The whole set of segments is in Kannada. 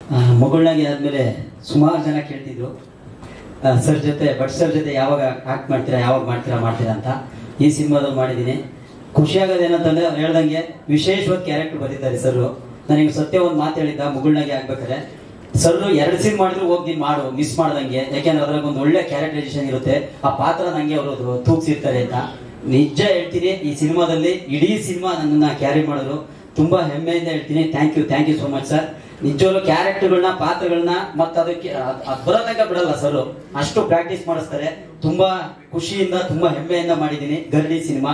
ಮಗಳಾಗಿ ಆದ್ಮೇಲೆ ಸುಮಾರು ಜನ ಕೇಳ್ತಿದ್ರು ಸರ್ ಜೊತೆ ಭಟ್ ಸರ್ ಜೊತೆ ಯಾವಾಗ ಆಕ್ಟ್ ಮಾಡ್ತೀರಾ ಯಾವಾಗ ಮಾಡ್ತೀರಾ ಮಾಡ್ತೀರಾ ಅಂತ ಈ ಸಿನಿಮಾದಲ್ಲಿ ಮಾಡಿದ್ದೀನಿ ಖುಷಿ ಆಗೋದೇನಂತಂದ್ರೆ ಅವ್ರು ಹೇಳ್ದಂಗೆ ವಿಶೇಷವಾದ ಕ್ಯಾರೆಕ್ಟರ್ ಬರೀತಾರೆ ಸರ್ ನನಗೆ ಸತ್ಯ ಒಂದು ಮಾತು ಹೇಳಿದ್ದ ಮುಗುಳ್ನಾಗೆ ಆಗ್ಬೇಕಾದ್ರೆ ಸರ್ ಎರಡು ಸೀನ್ ಮಾಡಿದ್ರು ಹೋಗಿ ನೀನ್ ಮಾಡು ಮಿಸ್ ಮಾಡ್ದಂಗೆ ಯಾಕೆಂದ್ರೆ ಅದ್ರಾಗ ಒಂದು ಒಳ್ಳೆ ಕ್ಯಾರೆಕ್ಟರೈಸೇಷನ್ ಇರುತ್ತೆ ಆ ಪಾತ್ರ ನಂಗೆ ಅವರು ತೂಗ್ಸಿರ್ತಾರೆ ಅಂತ ನಿಜ ಹೇಳ್ತೀನಿ ಈ ಸಿನಿಮಾದಲ್ಲಿ ಇಡೀ ಸಿನಿಮಾ ನನ್ನನ್ನ ಕ್ಯಾರಿ ಮಾಡಿದ್ರು ತುಂಬಾ ಹೆಮ್ಮೆಯಿಂದ ಹೇಳ್ತೀನಿ thank you thank you so much sir ನಿಜವಾಗ್ಲೂ ಕ್ಯಾರೆಕ್ಟರ್ಗಳನ್ನ ಪಾತ್ರಗಳನ್ನ ಮತ್ತೆ ಅದಕ್ಕೆ ಅದ್- ಅದ್ ಬರೋ ತನಕ ಬಿಡಲ್ಲ ಸರ್ ಅಷ್ಟು ಪ್ರಾಕ್ಟೀಸ್ ಮಾಡಿಸ್ತಾರೆ ತುಂಬಾ ಖುಷಿಯಿಂದ ತುಂಬಾ ಹೆಮ್ಮೆಯಿಂದ ಮಾಡಿದ್ದೀನಿ ಗರ್ಡಿ ಸಿನಿಮಾ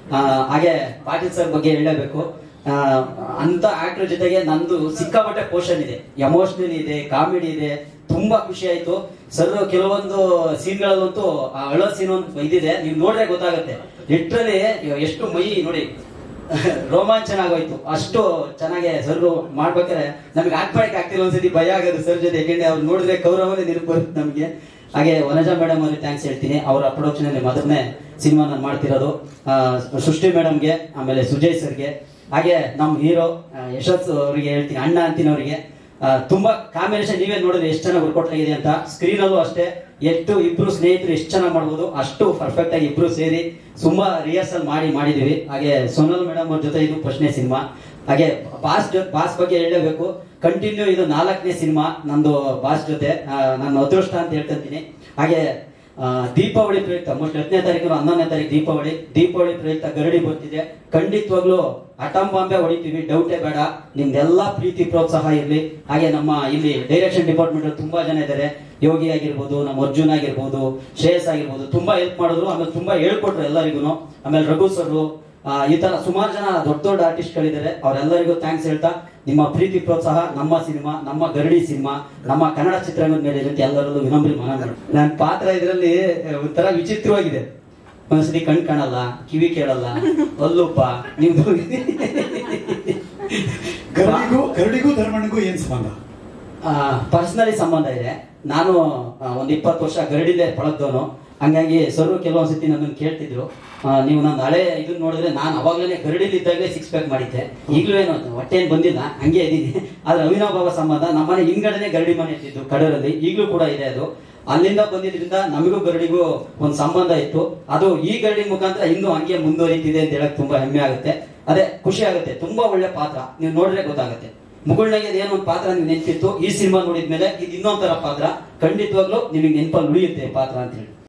ಹಾಗೆ ಪಾಟೀಲ್ ಸರ್ ಬಗ್ಗೆ ಹೇಳಬೇಕು ಆ, ಅಂತ ಆಕ್ಟರ್ ಜೊತೆಗೆ ನಂದು ಸಿಕ್ಕಾಪಟ್ಟೆ ಪೋಷನ್ ಇದೆ ಎಮೋಷನಲ್ ಇದೆ ಕಾಮಿಡಿ ಇದೆ ತುಂಬಾ ಖುಷಿ ಆಯ್ತು ಸರ್ ಕೆಲವೊಂದು ಸೀನ್ಗಳಲ್ಲಂತೂ ಆ ಅಳೋ ಸೀನ್ ಒಂದು ಇದಿದೆ ನೀವು ನೋಡ್ರೆ ಗೊತ್ತಾಗುತ್ತೆ ಲಿಟ್ರಲಿ ಎಷ್ಟು ಮೈ ನೋಡಿ ರೋಮಾಂಚನ ಆಗೋಯ್ತು ಅಷ್ಟು ಚೆನ್ನಾಗಿ ಸರ್ ಮಾಡ್ಬೇಕಾದ್ರೆ ನಮಗೆ ಆಕ್ಟ್ ಮಾಡಕ್ಕೆ ಆಗ್ತಿಲ್ಲ ಒಂದ್ಸತಿ ಭಯ ಆಗೋದು ಸರ್ ಜೊತೆ ಯಾಕೆಂದ್ರೆ ಅವ್ರು ನೋಡಿದ್ರೆ ಕೌರವನೇ ನೆನಪು ಬರುತ್ತೆ ನಮಗೆ ಹಾಗೆ ವನಜಾ ಮೇಡಮ್ ಅವ್ರಿಗೆ ಥ್ಯಾಂಕ್ಸ್ ಹೇಳ್ತೀನಿ ಅವರ ಪ್ರೊಡಕ್ಷನ್ ಅಲ್ಲಿ ಮೊದಲನೇ ಸಿನಿಮಾ ನಾನು ಮಾಡ್ತಿರೋದು ಆ, ಸೃಷ್ಟಿ ಮೇಡಮ್ಗೆ ಆಮೇಲೆ ಸುಜಯ್ ಸರ್ಗೆ ಹಾಗೆ ನಮ್ಮ ಹೀರೋ ಯಶಸ್ ಅವರಿಗೆ ಹೇಳ್ತೀನಿ ಅಣ್ಣ ಅಂತೀನಿ ಅವರಿಗೆ ಆ, ತುಂಬಾ ಕಾಂಬಿನೇಷನ್ ನೀವೇ ನೋಡಿದ್ರೆ ಎಷ್ಟು ಚೆನ್ನಾಗಿ ವರ್ಕೌಟ್ ಆಗಿದೆ ಅಂತ ಸ್ಕ್ರೀನ್ ಅಲ್ಲೂ ಅಷ್ಟೇ ಎಷ್ಟು ಇಬ್ರು ಸ್ನೇಹಿತರು ಎಷ್ಟು ಚೆನ್ನಾಗಿ ಮಾಡ್ಬೋದು ಅಷ್ಟು ಪರ್ಫೆಕ್ಟ್ ಆಗಿ ಇಬ್ರು ಸೇರಿ ತುಂಬಾ ರಿಹರ್ಸಲ್ ಮಾಡಿ ಮಾಡಿದೀವಿ ಹಾಗೆ ಸೋನಲ್ ಮೇಡಮ್ ಅವ್ರ ಜೊತೆ ಇದು ಫಸ್ಟ್ನೇ ಸಿನಿಮಾ ಹಾಗೆ ಬಾಸ್ ಜೊ ಬಾಸ್ ಬಗ್ಗೆ ಹೇಳಲೇಬೇಕು ಕಂಟಿನ್ಯೂ ಇದು ನಾಲ್ಕನೇ ಸಿನಿಮಾ ನಂದು ಬಾಸ್ ಜೊತೆ ಆ, ನನ್ನ ಅದೃಷ್ಟ ಅಂತ ಹೇಳ್ಕೊಂತೀನಿ ಹಾಗೆ ಆ, ದೀಪಾವಳಿ ಪ್ರಯುಕ್ತ ಮೋಸ್ಟ್ ಹತ್ತನೇ ತಾರೀಕು ಹನ್ನೊಂದನೇ ತಾರೀಕು ದೀಪಾವಳಿ ದೀಪಾವಳಿ ಪ್ರಯುಕ್ತ ಗರಡಿ ಬರ್ತಿದೆ ಖಂಡಿತವಾಗ್ಲೂ ಅಟಂ ಬಾಂಬೆ ಹೊಡಿತೀವಿ ಡೌಟೇ ಬೇಡ ನಿಮ್ದೆಲ್ಲ ಪ್ರೀತಿ ಪ್ರೋತ್ಸಾಹ ಇರ್ಲಿ ಹಾಗೆ ನಮ್ಮ ಇಲ್ಲಿ ಡೈರೆಕ್ಷನ್ ಡಿಪಾರ್ಟ್ಮೆಂಟ್ ತುಂಬಾ ಜನ ಇದ್ದಾರೆ ಯೋಗಿ ಆಗಿರ್ಬೋದು ನಮ್ಮ ಅರ್ಜುನ್ ಆಗಿರ್ಬೋದು ಶ್ರೇಯಸ್ ಆಗಿರ್ಬೋದು ತುಂಬಾ ಹೆಲ್ಪ್ ಮಾಡಿದ್ರು ಆಮೇಲೆ ತುಂಬಾ ಹೇಳ್ಕೊಟ್ರು ಎಲ್ಲರಿಗೂ ಆಮೇಲೆ ರಘು ಸರ್ ಈ ತರ ಸುಮಾರು ಜನ ದೊಡ್ಡ ದೊಡ್ಡ ಆರ್ಟಿಸ್ಟ್ ಗಳಿದ್ದಾರೆ ಅವರೆಲ್ಲರಿಗೂ ಥ್ಯಾಂಕ್ಸ್ ಹೇಳ್ತಾ ನಿಮ್ಮ ಪ್ರೀತಿ ಪ್ರೋತ್ಸಾಹ ನಮ್ಮ ಸಿನಿಮಾ ನಮ್ಮ ಗರಡಿ ಸಿನಿಮಾ ನಮ್ಮ ಕನ್ನಡ ಚಿತ್ರರಂಗದ ಮೇಲೆ ಇರುತ್ತೆ ಎಲ್ಲರಲ್ಲೂ ವಿನಮ್ರ ಮನವಿ ನನ್ನ ಪಾತ್ರ ಇದರಲ್ಲಿ ಒಂಥರ ವಿಚಿತ್ರವಾಗಿದೆ ಒಂದ್ಸತಿ ಕಣ್ ಕಾಣಲ್ಲ ಕಿವಿ ಕೇಳಲ್ಲ ಅಲ್ಲುಪ್ಪ ನಿಮ್ದು ಗರಡಿಗೂ ಗರಡಿಗೂ ಧರ್ಮಣಿಗೂ ಏನ್ ಸಂಬಂಧ ಪರ್ಸನಲಿ ಸಂಬಂಧ ಇದೆ ನಾನು ಆ, ಒಂದ್ ಇಪ್ಪತ್ತು ವರ್ಷ ಗರಡಿಲೇ ಪಳಗ್ದವನು ಹಂಗಾಗಿ ಸರ್ ಕೆಲವೊಂದ್ಸತಿ ನನ್ನನ್ನು ಕೇಳ್ತಿದ್ರು ಆ, ನೀವು ನನ್ನ ಹಳೆ ಇದನ್ನ ನೋಡಿದ್ರೆ ನಾನು ಅವಾಗಲೇ ಗರಡಿಲಿ ಇದ್ದಾಗಲೇ ಸಿಕ್ಸ್ ಪ್ಯಾಕ್ ಮಾಡಿದ್ದೆ ಈಗಲೂ ಏನು ಹೊಟ್ಟೆ ಏನ್ ಬಂದಿಲ್ಲ ಹಂಗೆ ಇದೀನಿ ಆದ್ರೆ ಅವಿನಾವ್ ಬಾಬಾ ಸಂಬಂಧ ನಮ್ಮನೆ ಹಿಂದ್ಗಡೆನೆ ಗರಡಿ ಮನೆ ಇಟ್ಟಿದ್ದು ಕಡರಲ್ಲಿ ಈಗಲೂ ಕೂಡ ಇದೆ ಅದು ಅಲ್ಲಿಂದ ಬಂದಿದ್ರಿಂದ ನಮಗೂ ಗರಡಿಗೂ ಒಂದು ಸಂಬಂಧ ಇತ್ತು ಅದು ಈ ಗರಡಿ ಮುಖಾಂತರ ಇನ್ನೂ ಹಂಗೆ ಮುಂದುವರಿತಿದೆ ಅಂತ ಹೇಳಕ್ ತುಂಬಾ ಹೆಮ್ಮೆ ಆಗುತ್ತೆ ಅದೇ ಖುಷಿ ಆಗುತ್ತೆ ತುಂಬಾ ಒಳ್ಳೆ ಪಾತ್ರ ನೀವು ನೋಡಿದ್ರೆ ಗೊತ್ತಾಗುತ್ತೆ ಮುಗುಳ್ನಾಗೆ ಏನೋ ಒಂದು ಪಾತ್ರ ನಿಮ್ಗೆ ನೆನಪಿತ್ತು ಈ ಸಿನಿಮಾ ನೋಡಿದ್ಮೇಲೆ ಇದು ಇನ್ನೊಂಥರ ಪಾತ್ರ ಖಂಡಿತವಾಗ್ಲೂ ನಿಮಗೆ ನೆನಪಲ್ಲಿ ಉಳಿಯುತ್ತೆ ಪಾತ್ರ ಅಂತ ಹೇಳಿ